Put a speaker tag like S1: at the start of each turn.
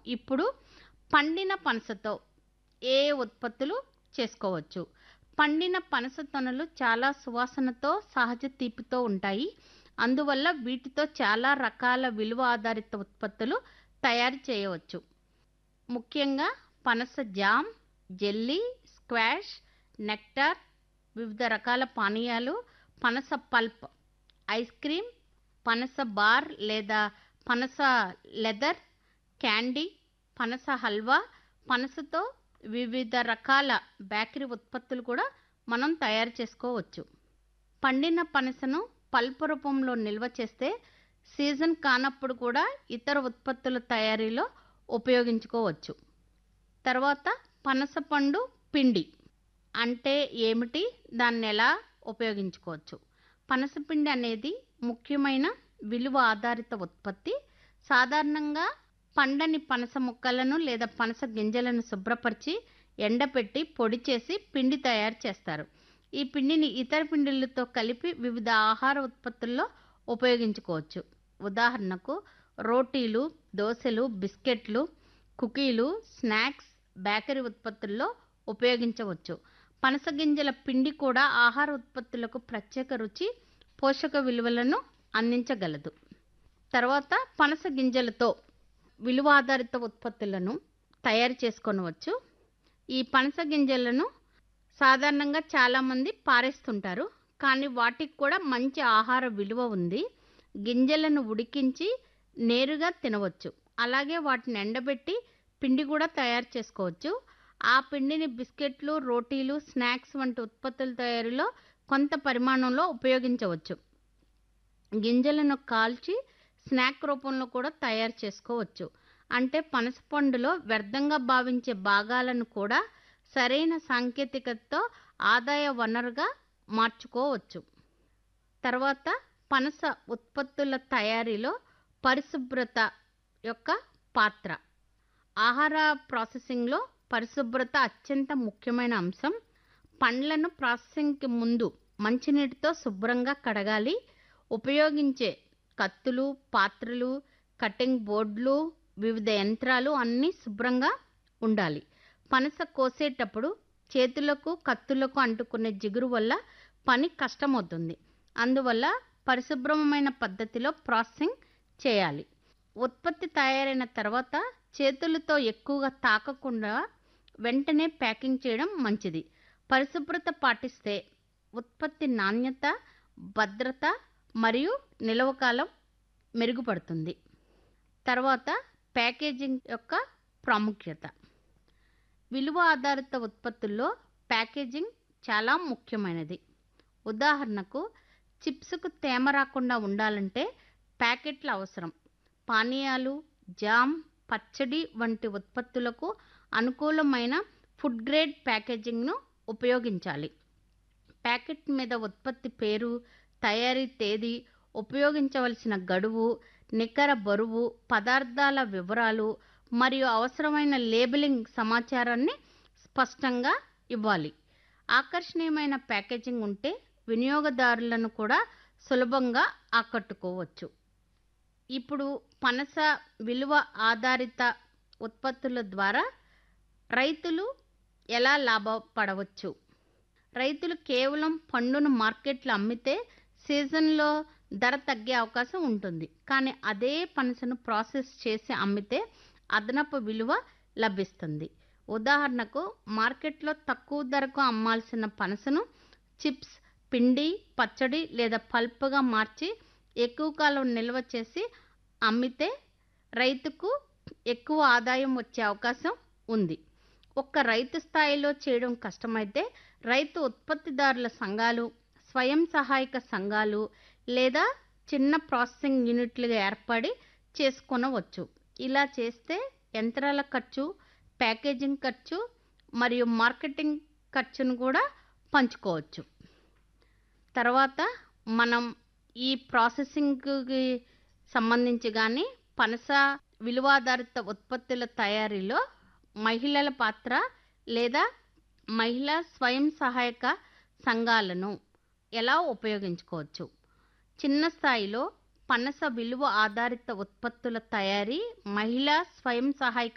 S1: ఇప్పుడు పండిన పనసతో ఏ ఉత్పత్తులు చేసుకోవచ్చు పండిన పనస తొనలు చాలా సువాసనతో సహజ తీపితో ఉంటాయి అందువల్ల వీటితో చాలా రకాల విలువ ఆధారిత ఉత్పత్తులు తయారు చేయవచ్చు ముఖ్యంగా పనస జామ్ జెల్లీ స్క్వాష్ నెక్టార్ వివిధ రకాల పానీయాలు పనస పల్ప్ ఐస్ క్రీమ్ పనస బార్ లేదా పనస లెదర్ క్యాండీ పనస హల్వా పనసతో వివిధ రకాల బేకరీ ఉత్పత్తులు కూడా మనం తయారు చేసుకోవచ్చు పండిన పనసను పల్పు రూపంలో నిల్వ చేస్తే సీజన్ కానప్పుడు కూడా ఇతర ఉత్పత్తుల తయారీలో ఉపయోగించుకోవచ్చు తర్వాత పనస పండు పిండి అంటే ఏమిటి దాన్ని ఎలా ఉపయోగించుకోవచ్చు పనసపిండి అనేది ముఖ్యమైన విలువ ఆధారిత ఉత్పత్తి సాధారణంగా పండని పనస ముక్కలను లేదా పనస గింజలను శుభ్రపరిచి ఎండపెట్టి పొడి చేసి పిండి తయారు చేస్తారు ఈ పిండిని ఇతర పిండిలతో కలిపి వివిధ ఆహార ఉత్పత్తుల్లో ఉపయోగించుకోవచ్చు ఉదాహరణకు రోటీలు దోశలు బిస్కెట్లు కుకీలు స్నాక్స్ బేకరీ ఉత్పత్తుల్లో ఉపయోగించవచ్చు పనస గింజల పిండి కూడా ఆహార ఉత్పత్తులకు ప్రత్యేక రుచి పోషక విలువలను అందించగలదు తర్వాత పనస గింజలతో విలువ ఆధారిత ఉత్పత్తులను తయారు చేసుకొనవచ్చు ఈ పనస గింజలను సాధారణంగా చాలామంది పారేస్తుంటారు కానీ వాటికి కూడా మంచి ఆహార విలువ ఉంది గింజలను ఉడికించి నేరుగా తినవచ్చు అలాగే వాటిని ఎండబెట్టి పిండి కూడా తయారు చేసుకోవచ్చు ఆ పిండిని బిస్కెట్లు రోటీలు స్నాక్స్ వంటి ఉత్పత్తుల తయారీలో కొంత పరిమాణంలో ఉపయోగించవచ్చు గింజలను కాల్చి స్నాక్ రూపంలో కూడా తయారు చేసుకోవచ్చు అంటే పనసపండులో వ్యర్థంగా భావించే భాగాలను కూడా సరైన సాంకేతికతతో ఆదాయ వనరుగా మార్చుకోవచ్చు తర్వాత పనస ఉత్పత్తుల తయారీలో పరిశుభ్రత యొక్క పాత్ర ఆహార ప్రాసెసింగ్లో పరిశుభ్రత అత్యంత ముఖ్యమైన అంశం పండ్లను ప్రాసెసింగ్కి ముందు మంచినీటితో శుభ్రంగా కడగాలి ఉపయోగించే కత్తులు పాత్రలు కటింగ్ బోర్డులు వివిధ యంత్రాలు అన్నీ శుభ్రంగా ఉండాలి పనస కోసేటప్పుడు చేతులకు కత్తులకు అంటుకునే జిగురు వల్ల పని కష్టమవుతుంది అందువల్ల పరిశుభ్రమైన పద్ధతిలో ప్రాసెసింగ్ చేయాలి ఉత్పత్తి తయారైన తర్వాత చేతులతో ఎక్కువగా తాకకుండా వెంటనే ప్యాకింగ్ చేయడం మంచిది పరిశుభ్రత పాటిస్తే ఉత్పత్తి నాణ్యత భద్రత మరియు నిలవకాలం మెరుగుపడుతుంది తర్వాత ప్యాకేజింగ్ యొక్క ప్రాముఖ్యత విలువ ఆధారిత ఉత్పత్తుల్లో ప్యాకేజింగ్ చాలా ముఖ్యమైనది ఉదాహరణకు చిప్స్కు తేమ రాకుండా ఉండాలంటే ప్యాకెట్లు అవసరం పానీయాలు జామ్ పచ్చడి వంటి ఉత్పత్తులకు అనుకూలమైన ఫుడ్ గ్రేడ్ ప్యాకేజింగ్ను ఉపయోగించాలి ప్యాకెట్ మీద ఉత్పత్తి పేరు తయారీ తేదీ ఉపయోగించవలసిన గడువు నికర బరువు పదార్థాల వివరాలు మరియు అవసరమైన లేబులింగ్ సమాచారాన్ని స్పష్టంగా ఇవ్వాలి ఆకర్షణీయమైన ప్యాకేజింగ్ ఉంటే వినియోగదారులను కూడా సులభంగా ఆకట్టుకోవచ్చు ఇప్పుడు పనస విలువ ఆధారిత ఉత్పత్తుల ద్వారా రైతులు ఎలా లాభపడవచ్చు రైతులు కేవలం పండును మార్కెట్లో అమ్మితే సీజన్లో ధర తగ్గే అవకాశం ఉంటుంది కానీ అదే పనసను ప్రాసెస్ చేసి అమ్మితే అదనపు విలువ లభిస్తుంది ఉదాహరణకు మార్కెట్లో తక్కువ ధరకు అమ్మాల్సిన పనసను చిప్స్ పిండి పచ్చడి లేదా పల్ప్గా మార్చి ఎక్కువ కాలం నిల్వ చేసి అమ్మితే రైతుకు ఎక్కువ ఆదాయం వచ్చే అవకాశం ఉంది ఒక్క రైతు స్థాయిలో చేయడం కష్టమైతే రైతు ఉత్పత్తిదారుల సంఘాలు స్వయం సహాయక సంఘాలు లేదా చిన్న ప్రాసెసింగ్ యూనిట్లుగా ఏర్పడి చేసుకొనవచ్చు ఇలా చేస్తే యంత్రాల ఖర్చు ప్యాకేజింగ్ ఖర్చు మరియు మార్కెటింగ్ ఖర్చును కూడా పంచుకోవచ్చు తర్వాత మనం ఈ ప్రాసెసింగ్కి సంబంధించి కానీ పనస విలువాధారిత ఉత్పత్తుల తయారీలో మహిళల పాత్ర లేదా మహిళా స్వయం సహాయక సంఘాలను ఎలా ఉపయోగించుకోవచ్చు చిన్న స్థాయిలో పనస విలువ ఆధారిత ఉత్పత్తుల తయారీ మహిళా స్వయం సహాయక